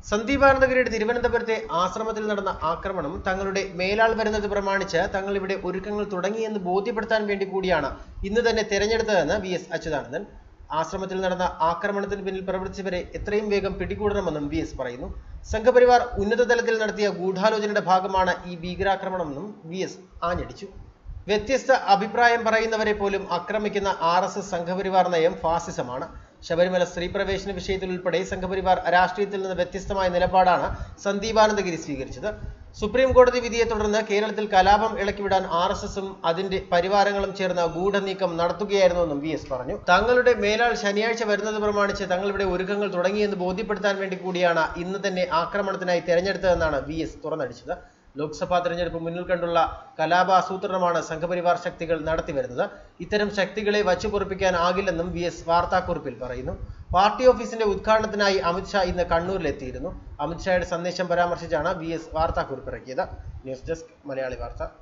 സന്ദീപാനന്ദഗിരിയുടെ തിരുവനന്തപുരത്തെ ആശ്രമത്തിൽ നടന്ന ആക്രമണം തങ്ങളുടെ മേലാൾ വരുന്നത് പ്രമാണിച്ച് തങ്ങൾ ഇവിടെ ഒരുക്കങ്ങൾ തുടങ്ങിയെന്ന് ബോധ്യപ്പെടുത്താൻ വേണ്ടി കൂടിയാണ് ഇന്ന് തന്നെ തെരഞ്ഞെടുത്തതെന്ന് വി എസ് അച്യുതാനന്ദൻ ആശ്രമത്തിൽ നടന്ന ആക്രമണത്തിന് പിന്നിൽ പ്രവർത്തിച്ചവരെ എത്രയും വേഗം പിടികൂടണമെന്നും വി എസ് പറയുന്നു സംഘപരിവാർ ഉന്നത തലത്തിൽ നടത്തിയ ഗൂഢാലോചനയുടെ ഭാഗമാണ് ഈ ഭീകരാക്രമണമെന്നും വി എസ് ആഞ്ഞടിച്ചു വ്യത്യസ്ത അഭിപ്രായം പറയുന്നവരെ പോലും ആക്രമിക്കുന്ന ആർ എസ് എസ് സംഘപരിവാർ നയം ഫാസിസമാണ് ശബരിമല സ്ത്രീ പ്രവേശന വിഷയത്തിൽ ഉൾപ്പെടെ സംഘപരിവാർ രാഷ്ട്രീയത്തിൽ നിന്ന് വ്യത്യസ്തമായ നിലപാടാണ് സന്ദീപാനന്ദഗിരി സ്വീകരിച്ചത് സുപ്രീം കോടതി വിധിയെ തുടർന്ന് കേരളത്തിൽ കലാപം ഇളക്കിവിടാൻ ആർ എസ് എസും അതിന്റെ പരിവാരങ്ങളും ചേർന്ന ഗൂഢനീക്കം നടത്തുകയായിരുന്നുവെന്നും വി എസ് പറഞ്ഞു തങ്ങളുടെ മേലാൾ ശനിയാഴ്ച വരുന്നത് പ്രമാണിച്ച് തങ്ങളിവിടെ ഒരുക്കങ്ങൾ തുടങ്ങിയെന്ന് ബോധ്യപ്പെടുത്താൻ വേണ്ടി കൂടിയാണ് ഇന്ന് തന്നെ ആക്രമണത്തിനായി തെരഞ്ഞെടുത്തതെന്നാണ് വി എസ് തുറന്നടിച്ചത് ലോക്സഭാ തെരഞ്ഞെടുപ്പ് മുന്നിൽ കണ്ടുള്ള കലാപാസൂത്രണമാണ് സംഘപരിവാർ ശക്തികൾ നടത്തിവരുന്നത് ഇത്തരം ശക്തികളെ വച്ചുപൊറിപ്പിക്കാനാകില്ലെന്നും വി എസ് വാർത്താക്കുറിപ്പിൽ പറയുന്നു പാർട്ടി ഓഫീസിന്റെ ഉദ്ഘാടനത്തിനായി അമിത്ഷാ ഇന്ന് കണ്ണൂരിലെത്തിയിരുന്നു അമിത്ഷായുടെ സന്ദേശം പരാമർശിച്ചാണ് വി എസ് വാർത്താക്കുറിപ്പ് ഇറക്കിയത് ന്യൂസ് ഡെസ്ക് മലയാളി വാർത്ത